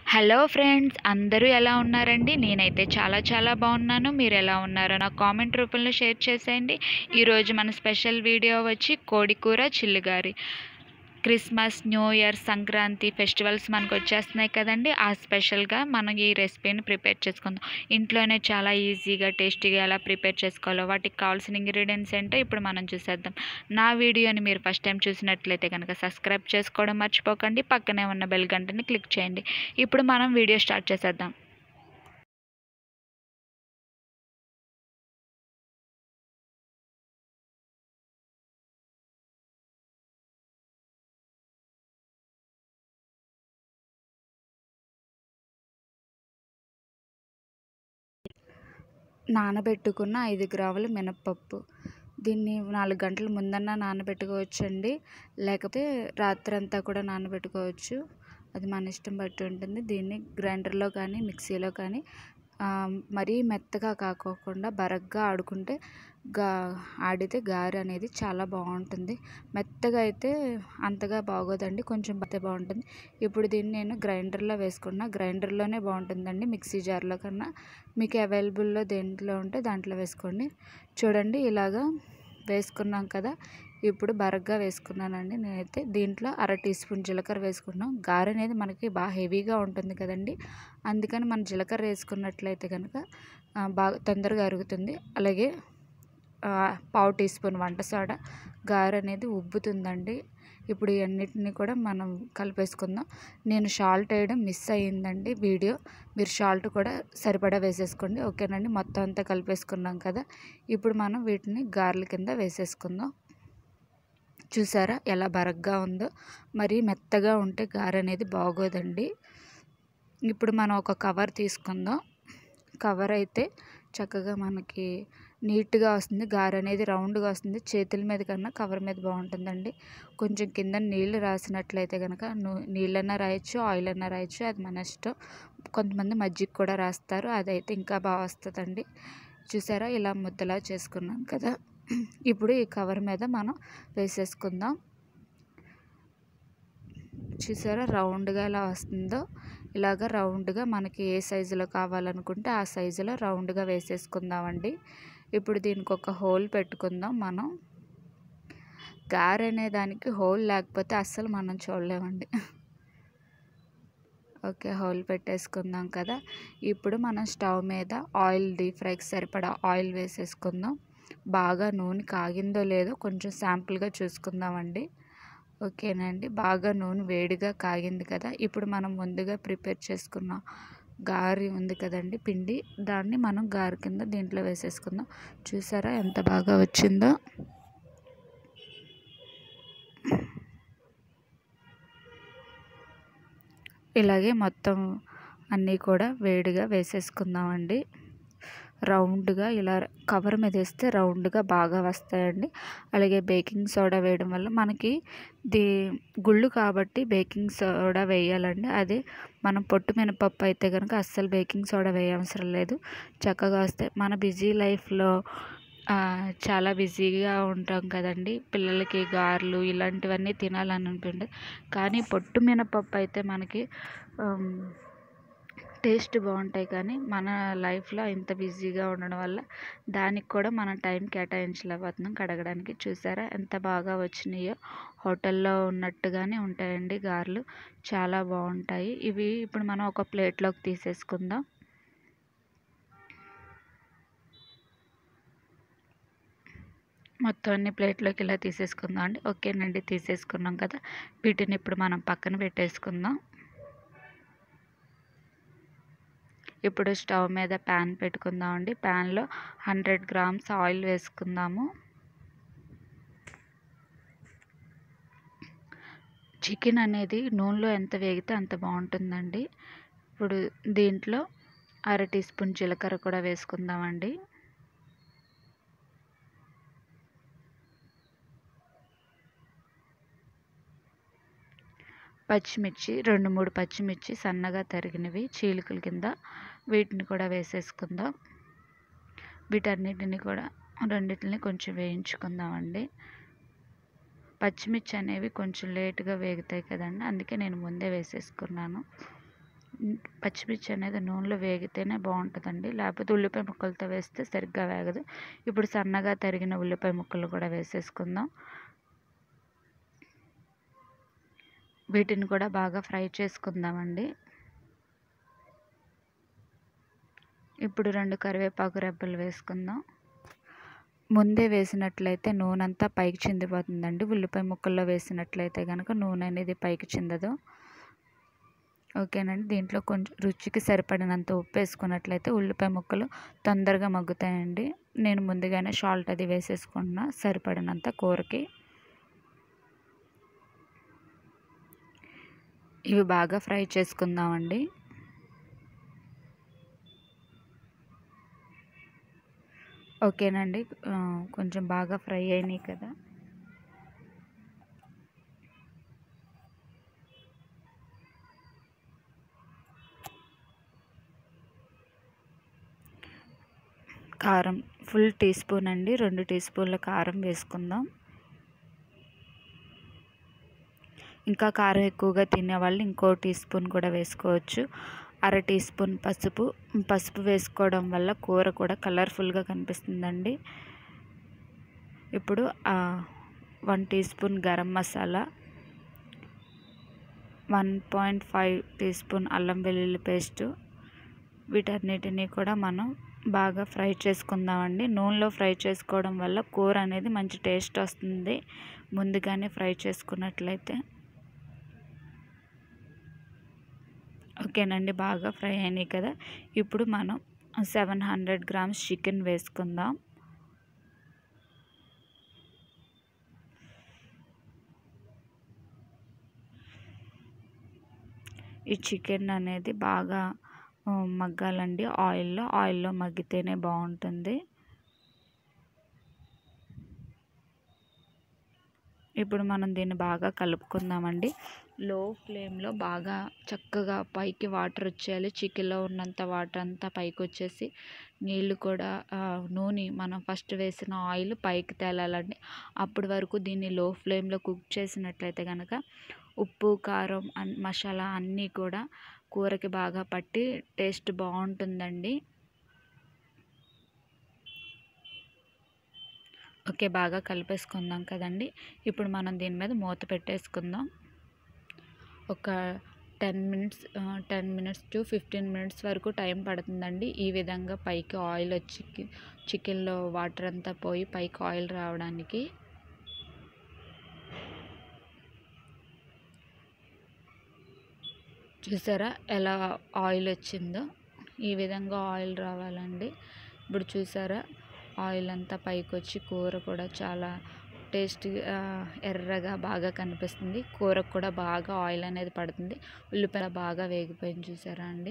hello friends అందరూ ఎలా ఉన్నారండి నేనైతే చాలా చాలా బాగున్నాను మీరు ఎలా ఉన్నారో నా కామెంట్ రూపంలో షేర్ చేసేయండి ఈరోజు మన స్పెషల్ వీడియో వచ్చి కోడికూర చిల్లిగారి Christmas new year Sankranti festivals మనకు వచ్చేస్తున్నాయి కదండి ఆ స్పెషల్గా మనం ఈ రెసిపీని ప్రిపేర్ చేసుకుందాం ఇంట్లోనే చాలా ఈజీగా టేస్టీగా ఎలా ప్రిపేర్ చేసుకోవాలో వాటికి కావాల్సిన ఇంగ్రీడియంట్స్ ఏంటో ఇప్పుడు మనం చూసేద్దాం నా వీడియోని మీరు ఫస్ట్ టైం చూసినట్లయితే కనుక సబ్స్క్రైబ్ చేసుకోవడం మర్చిపోకండి పక్కనే ఉన్న బెల్ గంటని క్లిక్ చేయండి ఇప్పుడు మనం వీడియో స్టార్ట్ చేసేద్దాం నానబెట్టుకున్న ఐదు గ్రాముల మినప్పప్పు దీన్ని నాలుగు గంటల ముందన్న నానబెట్టుకోవచ్చండి లేకపోతే రాత్రంతా కూడా నానబెట్టుకోవచ్చు అది మన ఇష్టం బట్టి ఉంటుంది దీన్ని గ్రైండర్లో కానీ మిక్సీలో కానీ మరీ మెత్తగా కాకోకుండా బరగ్గా ఆడుకుంటే గా ఆడితే గారె అనేది చాలా బాగుంటుంది మెత్తగా అయితే అంతగా బాగోదండి కొంచెం బతే బాగుంటుంది ఇప్పుడు దీన్ని నేను గ్రైండర్లో వేసుకున్నా గ్రైండర్లోనే బాగుంటుందండి మిక్సీ జార్లో కన్నా మీకు అవైలబుల్లో దేంట్లో ఉంటే దాంట్లో వేసుకోండి చూడండి ఇలాగా వేసుకున్నాం కదా ఇప్పుడు బరగ్గా వేసుకున్నానండి నేనైతే దీంట్లో అర టీ స్పూన్ జీలకర్ర వేసుకున్నాం గారె అనేది మనకి బాగా హెవీగా ఉంటుంది కదండి అందుకని మనం జీలకర్ర వేసుకున్నట్లయితే కనుక బాగా తొందరగా అరుగుతుంది అలాగే పావు టీ స్పూన్ వంట సోడా గారె అనేది ఉబ్బుతుందండి ఇప్పుడు ఇవన్నిటిని కూడా మనం కలిపేసుకుందాం నేను సాల్ట్ వేయడం మిస్ అయ్యిందండి వీడియో మీరు సాల్ట్ కూడా సరిపడా వేసేసుకోండి ఓకేనండి మొత్తం అంతా కలిపేసుకున్నాం కదా ఇప్పుడు మనం వీటిని గారెల కింద వేసేసుకుందాం చూసారా ఎలా బరగ్గా ఉందో మరి మెత్తగా ఉంటే గారె అనేది బాగోదండి ఇప్పుడు మనం ఒక కవర్ తీసుకుందాం కవర్ అయితే చక్కగా మనకి నీట్గా వస్తుంది గారె అనేది రౌండ్గా వస్తుంది చేతుల మీద కన్నా కవర్ మీద బాగుంటుందండి కొంచెం కింద నీళ్ళు రాసినట్లయితే కనుక నీళ్ళన్నా రాయొచ్చు ఆయిల్ అన్నా రాయొచ్చు అది మన ఇష్టం కొంతమంది మజ్జిగ కూడా రాస్తారు అదైతే ఇంకా బాగా వస్తుందండి చూసారా ఇలా ముద్దలా చేసుకున్నాం కదా ఇప్పుడు ఈ కవర్ మీద మనం వేసేసుకుందాం చూసారా రౌండ్గా ఎలా వస్తుందో ఇలాగ రౌండ్గా మనకి ఏ సైజులో కావాలనుకుంటే ఆ సైజులో రౌండ్గా వేసేసుకుందామండి ఇప్పుడు దీనికి ఒక హోల్ పెట్టుకుందాం మనం గారె అనే దానికి హోల్ లేకపోతే అస్సలు మనం చూడలేమండి ఓకే హోల్ పెట్టేసుకుందాం కదా ఇప్పుడు మనం స్టవ్ మీద ఆయిల్ డీప్ ఫ్రైకి సరిపడా ఆయిల్ వేసేసుకుందాం బాగా నూనె కాగిందో లేదో కొంచెం శాంపుల్గా చూసుకుందామండి ఓకేనండి బాగా నూనె వేడిగా కాగింది కదా ఇప్పుడు మనం ముందుగా ప్రిపేర్ చేసుకున్న గారి ఉంది కదండి పిండి దాన్ని మనం గారి కింద దీంట్లో వేసేసుకుందాం చూసారా ఎంత బాగా వచ్చిందో ఇలాగే మొత్తం అన్నీ కూడా వేడిగా వేసేసుకుందామండి రౌండ్గా ఇలా కవర్ మీద వేస్తే రౌండ్గా బాగా వస్తాయండి అలాగే బేకింగ్ సోడా వేయడం వల్ల మనకి ది గుళ్ళు కాబట్టి బేకింగ్ సోడా వేయాలండి అదే మనం పొట్టు మినపప్పు అయితే కనుక అస్సలు బేకింగ్ సోడా వేయవసరం లేదు చక్కగా వస్తాయి మన బిజీ లైఫ్లో చాలా బిజీగా ఉంటాం కదండి పిల్లలకి గారెలు ఇలాంటివన్నీ తినాలని ఉంటుంది కానీ పొట్టు మినపప్పు అయితే మనకి టేస్ట్ బాగుంటాయి కానీ మన లైఫ్లో ఇంత బిజీగా ఉండడం వల్ల దానికి కూడా మనం టైం కేటాయించలేకపోతున్నాం కడగడానికి చూసారా ఎంత బాగా వచ్చినాయో హోటల్లో ఉన్నట్టుగానే ఉంటాయండి గారెలు చాలా బాగుంటాయి ఇవి ఇప్పుడు మనం ఒక ప్లేట్లోకి తీసేసుకుందాం మొత్తం అన్ని ప్లేట్లోకి ఇలా తీసేసుకుందాం అండి ఓకేనండి తీసేసుకున్నాం కదా వీటిని ఇప్పుడు మనం పక్కన పెట్టేసుకుందాం ఇప్పుడు స్టవ్ మీద ప్యాన్ పెట్టుకుందాం అండి ప్యాన్లో హండ్రెడ్ గ్రామ్స్ ఆయిల్ వేసుకుందాము చికెన్ అనేది నూనెలో ఎంత వేగితే అంత బాగుంటుందండి ఇప్పుడు దీంట్లో అర టీ స్పూన్ జీలకర్ర కూడా వేసుకుందామండి పచ్చిమిర్చి రెండు మూడు పచ్చిమిర్చి సన్నగా తరిగినవి చీలికల కింద వీటిని కూడా వేసేసుకుందాం వీటన్నిటిని కూడా రెండింటిని కొంచెం వేయించుకుందామండి పచ్చిమిర్చి అనేవి కొంచెం లేట్గా వేగుతాయి కదండి అందుకే నేను ముందే వేసేసుకున్నాను పచ్చిమిర్చి అనేది నూనెలో వేగితేనే బాగుంటుందండి లేకపోతే ఉల్లిపాయ ముక్కలతో వేస్తే సరిగ్గా వేగదు ఇప్పుడు సన్నగా తరిగిన ఉల్లిపాయ ముక్కలు కూడా వేసేసుకుందాం వీటిని కూడా బాగా ఫ్రై చేసుకుందామండి ఇప్పుడు రెండు కరివేపాకు రెబ్బలు వేసుకుందాం ముందే వేసినట్లయితే నూనె అంతా పైకి చిందిపోతుందండి ఉల్లిపాయ ముక్కల్లో వేసినట్లయితే కనుక నూనె అనేది పైకి చిందదు ఓకేనండి దీంట్లో కొంచెం రుచికి సరిపడినంత ఉప్పు వేసుకున్నట్లయితే ఉల్లిపాయ ముక్కలు తొందరగా మగ్గుతాయండి నేను ముందుగానే సాల్ట్ అది వేసేసుకున్నా సరిపడినంత కూరకి ఇవి బాగా ఫ్రై చేసుకుందామండి ఓకేనండి కొంచెం బాగా ఫ్రై అయినాయి కదా కారం ఫుల్ టీ స్పూన్ అండి రెండు టీ స్పూన్ల కారం వేసుకుందాం ఇంకా కారం ఎక్కువగా తినే వాళ్ళు ఇంకో టీ స్పూన్ కూడా వేసుకోవచ్చు అర టీ స్పూన్ పసుపు పసుపు వేసుకోవడం వల్ల కూర కూడా కలర్ఫుల్గా కనిపిస్తుందండి ఇప్పుడు one teaspoon garam masala one point five teaspoon అల్లం వెల్లుల్లి పేస్టు వీటన్నిటిని కూడా మనం బాగా ఫ్రై చేసుకుందామండి నూనెలో ఫ్రై చేసుకోవడం వల్ల కూర అనేది మంచి టేస్ట్ వస్తుంది ముందుగానే ఫ్రై చేసుకున్నట్లయితే ఓకేనండి బాగా ఫ్రై అయినాయి కదా ఇప్పుడు మనం సెవెన్ హండ్రెడ్ గ్రామ్స్ చికెన్ వేసుకుందాం ఈ చికెన్ అనేది బాగా మగ్గాలండి ఆయిల్లో ఆయిల్లో మగ్గితేనే బాగుంటుంది ఇప్పుడు మనం దీన్ని బాగా కలుపుకుందామండి లో ఫ్లేమ్లో బాగా చక్కగా పైకి వాటర్ వచ్చేయాలి చికెన్లో ఉన్నంత వాటర్ అంతా పైకి వచ్చేసి నీళ్ళు కూడా నూనె మనం ఫస్ట్ వేసిన ఆయిల్ పైకి తేలాలండి అప్పటి వరకు దీన్ని లో ఫ్లేమ్లో కుక్ చేసినట్లయితే కనుక ఉప్పు కారం మసాలా అన్నీ కూడా కూరకి బాగా పట్టి టేస్ట్ బాగుంటుందండి ఓకే బాగా కలిపేసుకుందాం కదండి ఇప్పుడు మనం దీని మీద మూత పెట్టేసుకుందాం ఒక ten minutes ten minutes to fifteen minutes వరకు టైం పడుతుందండి ఈ విధంగా పైకి ఆయిల్ వచ్చి చికెన్లో వాటర్ అంతా పోయి పైకి ఆయిల్ రావడానికి చూసారా ఎలా ఆయిల్ వచ్చిందో ఈ విధంగా ఆయిల్ రావాలండి ఇప్పుడు చూసారా ఆయిల్ అంతా పైకి వచ్చి కూర కూడా చాలా టేస్టీగా ఎర్రగా బాగా కనిపిస్తుంది కూరకు కూడా బాగా ఆయిల్ అనేది పడుతుంది ఉల్లిపాయ బాగా వేగిపోయింది చూసారా అండి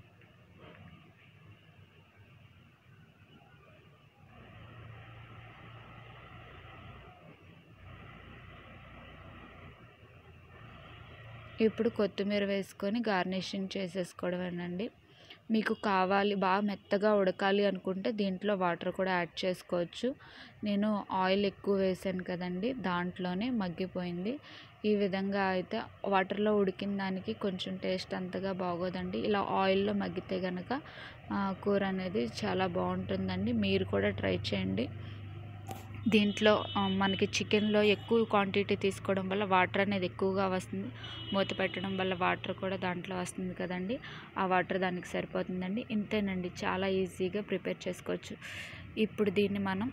ఇప్పుడు కొత్తిమీర వేసుకొని గార్నిషింగ్ చేసేసుకోవడమేనండి మీకు కావాలి బాగా మెత్తగా ఉడకాలి అనుకుంటే దీంట్లో వాటర్ కూడా యాడ్ చేసుకోవచ్చు నేను ఆయిల్ ఎక్కువ వేసాను కదండి దాంట్లోనే మగ్గిపోయింది ఈ విధంగా అయితే వాటర్లో ఉడికిన దానికి కొంచెం టేస్ట్ అంతగా బాగోదండి ఇలా ఆయిల్లో మగ్గితే కనుక కూర అనేది చాలా బాగుంటుందండి మీరు కూడా ట్రై చేయండి దీంట్లో మనకి చికెన్లో ఎక్కువ క్వాంటిటీ తీసుకోవడం వల్ల వాటర్ అనేది ఎక్కువగా వస్తుంది మూత పెట్టడం వల్ల వాటర్ కూడా దాంట్లో వస్తుంది కదండి ఆ వాటర్ దానికి సరిపోతుందండి ఇంతేనండి చాలా ఈజీగా ప్రిపేర్ చేసుకోవచ్చు ఇప్పుడు దీన్ని మనం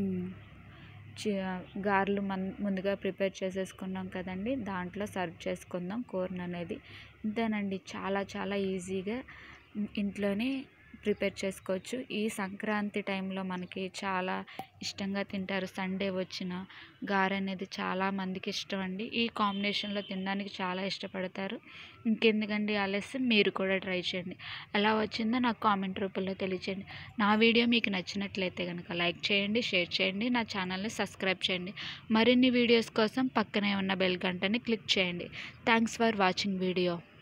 గారెలు మన ముందుగా ప్రిపేర్ చేసేసుకున్నాం కదండి దాంట్లో సర్వ్ చేసుకుందాం కూరను అనేది ఇంతేనండి చాలా చాలా ఈజీగా ఇంట్లోనే ప్రిపేర్ చేసుకోవచ్చు ఈ సంక్రాంతి టైంలో మనకి చాలా ఇష్టంగా తింటారు సండే వచ్చిన గారె అనేది చాలా మందికి ఇష్టం అండి ఈ కాంబినేషన్లో తినడానికి చాలా ఇష్టపడతారు ఇంకెందుకండి ఆలస్యం మీరు కూడా ట్రై చేయండి ఎలా వచ్చిందో నాకు కామెంట్ రూపంలో తెలియచేయండి నా వీడియో మీకు నచ్చినట్లయితే కనుక లైక్ చేయండి షేర్ చేయండి నా ఛానల్ని సబ్స్క్రైబ్ చేయండి మరిన్ని వీడియోస్ కోసం పక్కనే ఉన్న బెల్ గంటని క్లిక్ చేయండి థ్యాంక్స్ ఫర్ వాచింగ్ వీడియో